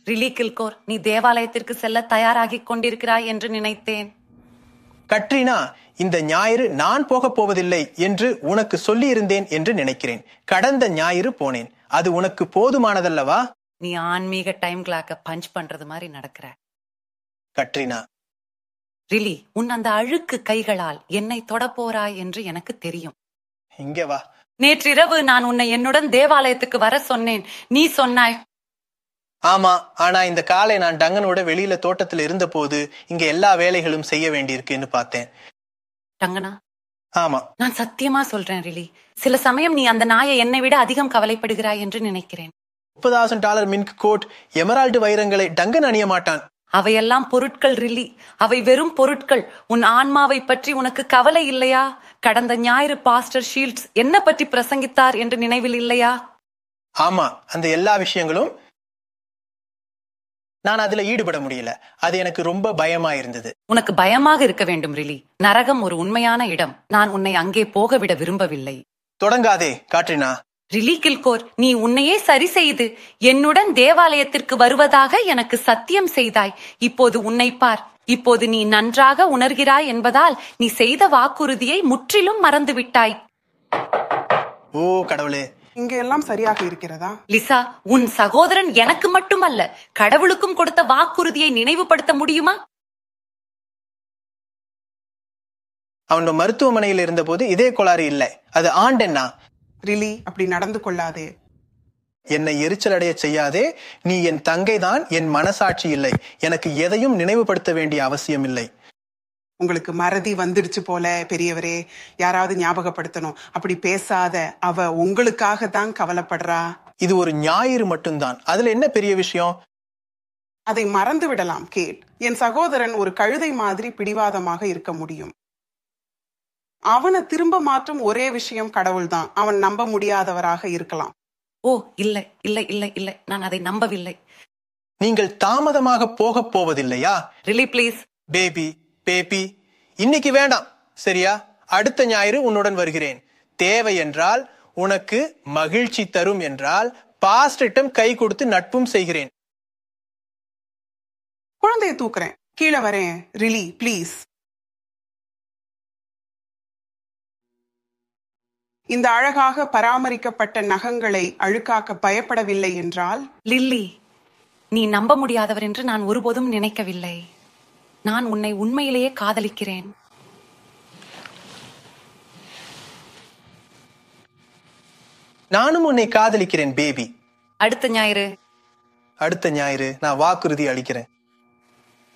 really கில்கோர் நீ தேவாலயத்திற்கு செல்ல தயாராகிக் கொண்டிருக்கிறாய் என்று நினைத்தேன் கட்ரினா இந்த ஞாயிறு நான் போகப் போவதில்லை என்று உனக்கு சொல்லியிருந்தேன் என்று நினைக்கிறேன் கடந்த ஞாயிறு போனேன் அது உனக்கு போதுமானதல்லவா நீ ஆன்மீக டைம் கிளாக்க பஞ்ச் பண்றது மாதிரி நடக்கிற கட்ரினா ரிலி உன் அந்த அழுக்கு கைகளால் என்னை தொடப் போறாய் என்று எனக்கு தெரியும் இங்க வா நேற்றிரவு நான் உன்னை என்னுடன் தேவாலயத்துக்கு வர சொன்னேன் நீ சொன்னாய் ஆமா ஆனா இந்த காலை நான் டங்கனோட வெளியில தோட்டத்துல இருந்தபோது இங்க எல்லா வேலைகளும் செய்ய வேண்டியிருக்குன்னு பார்த்தேன் டங்கனா ஆமா நான் சத்தியமா சொல்றேன் ரிலி சில சமயம் நீ அந்த நாயை என்னை விட அதிகம் கவலைப்படுகிறாய் என்று நினைக்கிறேன் முப்பதாயிரம் டாலர் மின்க் கோட் எமரால்டு வைரங்களை டங்கன் அணிய மாட்டான் அவையெல்லாம் பொருட்கள் ரில்லி அவை வெறும் பொருட்கள் உன் ஆன்மாவை பற்றி உனக்கு கவலை இல்லையா கடந்த ஞாயிறு பாஸ்டர் ஷீல்ட்ஸ் என்ன பற்றி பிரசங்கித்தார் என்று நினைவில் இல்லையா ஆமா அந்த எல்லா விஷயங்களும் நான் அதுல ஈடுபட முடியல அது எனக்கு ரொம்ப பயமா இருந்தது உனக்கு பயமாக இருக்க வேண்டும் ரிலி நரகம் ஒரு உண்மையான இடம் நான் உன்னை அங்கே போக விட விரும்பவில்லை தொடங்காதே காட்ரினா ரிலி கில்கோர் நீ உன்னையே சரி செய்து என்னுடன் தேவாலயத்திற்கு வருவதாக எனக்கு சத்தியம் செய்தாய் இப்போது உன்னை பார் இப்போது நீ நன்றாக உணர்கிறாய் என்பதால் நீ செய்த வாக்குறுதியை முற்றிலும் மறந்துவிட்டாய் ஓ கடவுளே இங்க எல்லாம் சரியாக இருக்கிறதா லிசா உன் சகோதரன் எனக்கு மட்டுமல்ல கடவுளுக்கும் கொடுத்த வாக்குறுதியை நினைவுபடுத்த முடியுமா அவனோட மருத்துவமனையில் இருந்தபோது இதே கோளாறு இல்லை அது ஆண்டென்னா ரிலி அப்படி நடந்து கொள்ளாதே என்னை எரிச்சல் அடைய செய்யாதே நீ என் தங்கை தான் என் மனசாட்சி இல்லை எனக்கு எதையும் நினைவுபடுத்த வேண்டிய அவசியம் இல்லை உங்களுக்கு மறதி வந்துடுச்சு போல பெரியவரே யாராவது ஞாபகப்படுத்தணும் அப்படி பேசாத அவ உங்களுக்காக தான் கவலைப்படுறா இது ஒரு ஞாயிறு மட்டும்தான் அதுல என்ன பெரிய விஷயம் அதை மறந்து விடலாம் கேட் என் சகோதரன் ஒரு கழுதை மாதிரி பிடிவாதமாக இருக்க முடியும் அவனை திரும்ப மாற்றும் ஒரே விஷயம் கடவுள்தான் அவன் நம்ப முடியாதவராக இருக்கலாம் ஓ இல்லை இல்லை இல்லை இல்லை நான் அதை நம்பவில்லை நீங்கள் தாமதமாக போகப் போவதில்லையா ரிலி ப்ளீஸ் பேபி பேபி இன்னைக்கு வேண்டாம் சரியா அடுத்த ஞாயிறு உன்னுடன் வருகிறேன் தேவை என்றால் உனக்கு மகிழ்ச்சி தரும் என்றால் பாஸ்டிடம் கை கொடுத்து நட்பும் செய்கிறேன் குழந்தையை தூக்குறேன் கீழே வரேன் ரிலி ப்ளீஸ் இந்த அழகாக பராமரிக்கப்பட்ட நகங்களை அழுக்காக்க பயப்படவில்லை என்றால் லில்லி நீ நம்ப முடியாதவர் என்று நான் ஒருபோதும் நினைக்கவில்லை நான் உன்னை உண்மையிலேயே காதலிக்கிறேன் நானும் உன்னை காதலிக்கிறேன் பேபி அடுத்த ஞாயிறு அடுத்த ஞாயிறு நான் வாக்குறுதி அளிக்கிறேன்